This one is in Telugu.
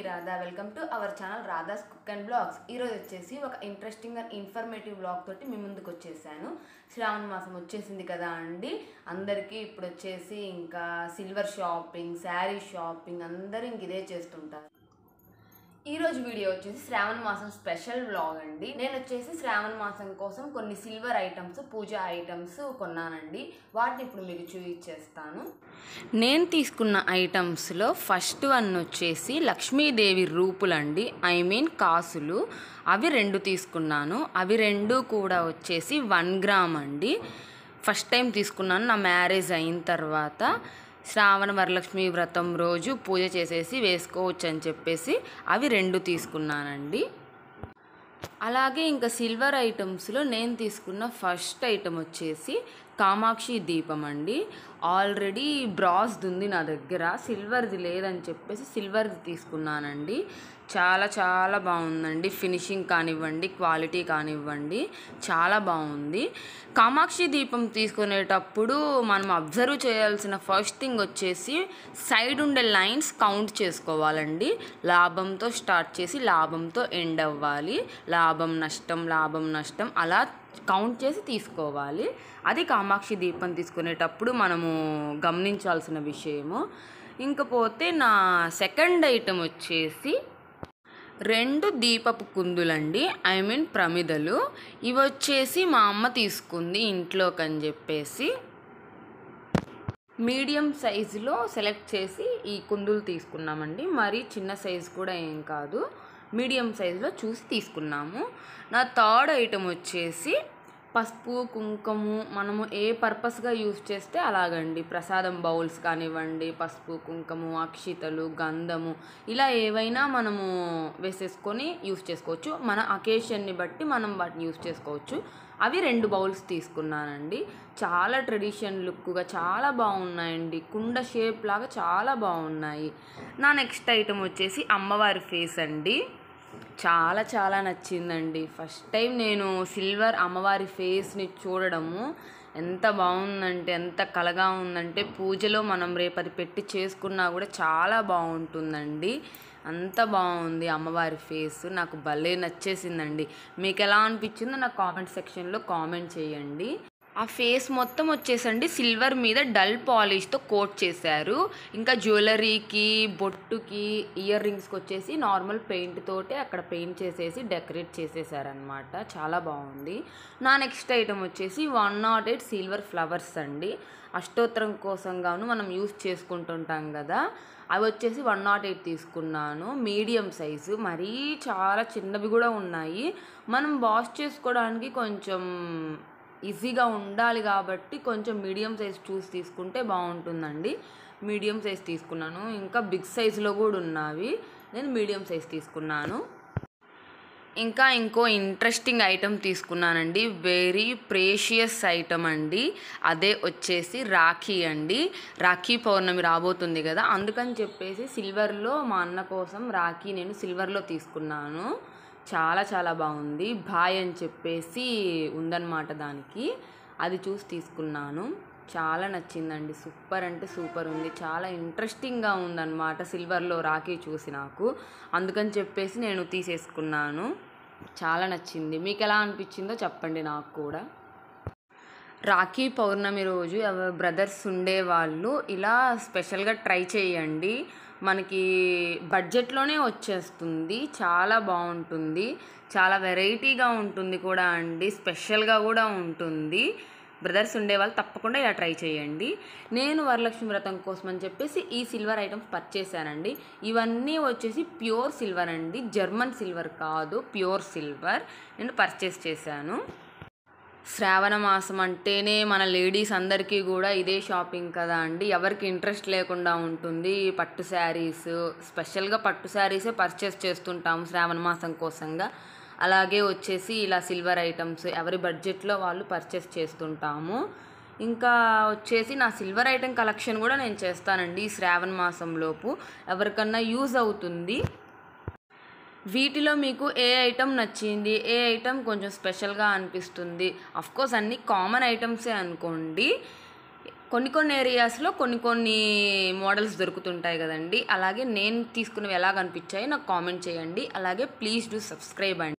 Radha welcome to our channel Radha's cook and blogs ఈరోజు వచ్చేసి ఒక ఇంట్రెస్టింగ్ అండ్ ఇన్ఫర్మేటివ్ బ్లాగ్ తోటి మీ ముందుకు వచ్చేసాను శ్రావణ మాసం వచ్చేసింది కదా అండి అందరికీ ఇప్పుడు వచ్చేసి ఇంకా సిల్వర్ షాపింగ్ శారీ షాపింగ్ అందరూ ఇంక ఇదే చేస్తుంటారు ఈ రోజు వీడియో వచ్చేసి శ్రావణ మాసం స్పెషల్ వ్లాగ్ అండి నేను వచ్చేసి శ్రావణ మాసం కోసం కొన్ని సిల్వర్ ఐటమ్స్ పూజా ఐటమ్స్ కొన్నానండి వాటిని ఇప్పుడు మీకు చూపించేస్తాను నేను తీసుకున్న ఐటమ్స్లో ఫస్ట్ వన్ వచ్చేసి లక్ష్మీదేవి రూపులండి ఐ మీన్ కాసులు అవి రెండు తీసుకున్నాను అవి రెండు కూడా వచ్చేసి వన్ గ్రామ్ అండి ఫస్ట్ టైం తీసుకున్నాను నా మ్యారేజ్ అయిన తర్వాత శ్రావణ వరలక్ష్మి వ్రతం రోజు పూజ చేసేసి వేసుకోవచ్చు అని చెప్పేసి అవి రెండు తీసుకున్నానండి అలాగే ఇంకా సిల్వర్ ఐటమ్స్లో నేను తీసుకున్న ఫస్ట్ ఐటమ్ వచ్చేసి కామాక్షి దీపం అండి ఆల్రెడీ బ్రాస్ది ఉంది నా దగ్గర సిల్వర్ది లేదని చెప్పేసి సిల్వర్ది తీసుకున్నానండి చాలా చాలా బాగుందండి ఫినిషింగ్ కానివ్వండి క్వాలిటీ కానివ్వండి చాలా బాగుంది కామాక్షి దీపం తీసుకునేటప్పుడు మనం అబ్జర్వ్ చేయాల్సిన ఫస్ట్ థింగ్ వచ్చేసి సైడ్ ఉండే లైన్స్ కౌంట్ చేసుకోవాలండి లాభంతో స్టార్ట్ చేసి లాభంతో ఎండ్ అవ్వాలి లాభం నష్టం లాభం నష్టం అలా కౌంట్ చేసి తీసుకోవాలి అది కామాక్షి దీపం తీసుకునేటప్పుడు మనము గమనించాల్సిన విషయము ఇంకపోతే నా సెకండ్ ఐటమ్ వచ్చేసి రెండు దీపపు కుందులండి ఐ మీన్ ప్రమిదలు ఇవి వచ్చేసి మా అమ్మ తీసుకుంది ఇంట్లోకి అని చెప్పేసి మీడియం సైజులో సెలెక్ట్ చేసి ఈ కుందులు తీసుకున్నామండి మరీ చిన్న సైజు కూడా ఏం కాదు మీడియం సైజులో చూసి తీసుకున్నాము నా థర్డ్ ఐటమ్ వచ్చేసి పసుపు కుంకుమ మనము ఏ పర్పస్గా యూస్ చేస్తే అలాగండి ప్రసాదం బౌల్స్ కానివ్వండి పసుపు కుంకుమ అక్షితలు గంధము ఇలా ఏవైనా మనము వేసేసుకొని యూస్ చేసుకోవచ్చు మన అకేషన్ని బట్టి మనం వాటిని యూస్ చేసుకోవచ్చు అవి రెండు బౌల్స్ తీసుకున్నానండి చాలా ట్రెడిషన్ లుక్గా చాలా బాగున్నాయండి కుండ షేప్ లాగా చాలా బాగున్నాయి నా నెక్స్ట్ ఐటమ్ వచ్చేసి అమ్మవారి ఫేస్ అండి చాలా చాలా నచ్చిందండి ఫస్ట్ టైం నేను సిల్వర్ అమ్మవారి ఫేస్ని చూడడము ఎంత బాగుందంటే ఎంత కలగా ఉందంటే పూజలో మనం రేపు అది పెట్టి చేసుకున్నా కూడా చాలా బాగుంటుందండి అంత బాగుంది అమ్మవారి ఫేస్ నాకు భలే నచ్చేసిందండి మీకు ఎలా అనిపించిందో నాకు కామెంట్ సెక్షన్లో కామెంట్ చేయండి ఆ ఫేస్ మొత్తం వచ్చేసండి సిల్వర్ మీద డల్ పాలిష్తో కోట్ చేశారు ఇంకా జ్యువెలరీకి బొట్టుకి ఇయర్ రింగ్స్కి వచ్చేసి నార్మల్ పెయింట్ తోటే అక్కడ పెయింట్ చేసేసి డెకరేట్ చేసేసారనమాట చాలా బాగుంది నా నెక్స్ట్ ఐటమ్ వచ్చేసి one naught eight silver flowers అండి అష్టోత్తరం కోసం గాను మనం యూస్ చేసుకుంటుంటాం కదా అవి వచ్చేసి వన్ నాట్ ఎయిట్ తీసుకున్నాను మీడియం సైజు మరీ చాలా చిన్నవి కూడా ఉన్నాయి మనం వాష్ చేసుకోవడానికి కొంచెం ఈజీగా ఉండాలి కాబట్టి కొంచెం మీడియం సైజ్ చూసి తీసుకుంటే బాగుంటుందండి మీడియం సైజ్ తీసుకున్నాను ఇంకా బిగ్ సైజులో కూడా ఉన్నవి నేను మీడియం సైజ్ తీసుకున్నాను ఇంకా ఇంకో ఇంట్రెస్టింగ్ ఐటమ్ తీసుకున్నానండి వెరీ ప్రేషియస్ ఐటమ్ అండి అదే వచ్చేసి రాఖీ అండి రాఖీ పౌర్ణమి రాబోతుంది కదా అందుకని చెప్పేసి సిల్వర్లో మా అన్న కోసం రాఖీ నేను సిల్వర్లో తీసుకున్నాను చాలా చాలా బాగుంది బాయ్ అని చెప్పేసి ఉందన్నమాట దానికి అది చూసి తీసుకున్నాను చాలా నచ్చిందండి సూపర్ అంటే సూపర్ ఉంది చాలా ఇంట్రెస్టింగ్గా ఉందన్నమాట సిల్వర్లో రాఖీ చూసి నాకు అందుకని చెప్పేసి నేను తీసేసుకున్నాను చాలా నచ్చింది మీకు ఎలా అనిపించిందో చెప్పండి నాకు కూడా రాఖీ పౌర్ణమి రోజు ఎవరు బ్రదర్స్ ఉండేవాళ్ళు ఇలా స్పెషల్గా ట్రై చేయండి మనకి బడ్జెట్లోనే వచ్చేస్తుంది చాలా బాగుంటుంది చాలా వెరైటీగా ఉంటుంది కూడా అండి స్పెషల్గా కూడా ఉంటుంది బ్రదర్స్ ఉండేవాళ్ళు తప్పకుండా ఇలా ట్రై చేయండి నేను వరలక్ష్మి వ్రతం కోసం అని చెప్పేసి ఈ సిల్వర్ ఐటమ్స్ పర్చేసానండి ఇవన్నీ వచ్చేసి ప్యూర్ సిల్వర్ అండి జర్మన్ సిల్వర్ కాదు ప్యూర్ సిల్వర్ నేను పర్చేస్ చేశాను శ్రావణ మాసం అంటేనే మన లేడీస్ అందరికీ కూడా ఇదే షాపింగ్ కదా అండి ఎవరికి ఇంట్రెస్ట్ లేకుండా ఉంటుంది పట్టు శారీస్ స్పెషల్గా పట్టు శారీసే పర్చేస్ చేస్తుంటాము శ్రావణ మాసం కోసంగా అలాగే వచ్చేసి ఇలా సిల్వర్ ఐటమ్స్ ఎవరి బడ్జెట్లో వాళ్ళు పర్చేస్ చేస్తుంటాము ఇంకా వచ్చేసి నా సిల్వర్ ఐటెం కలెక్షన్ కూడా నేను చేస్తానండి ఈ శ్రావణ మాసంలోపు ఎవరికన్నా యూజ్ అవుతుంది వీటిలో మీకు ఏ ఐటమ్ నచ్చింది ఏ ఐటమ్ కొంచెం స్పెషల్గా అనిపిస్తుంది కోర్స్ అన్ని కామన్ ఐటమ్సే అనుకోండి కొన్ని కొన్ని ఏరియాస్లో కొన్ని కొన్ని మోడల్స్ దొరుకుతుంటాయి కదండి అలాగే నేను తీసుకున్నవి ఎలా కనిపించాయో నాకు కామెంట్ చేయండి అలాగే ప్లీజ్ డూ సబ్స్క్రైబ్ అండి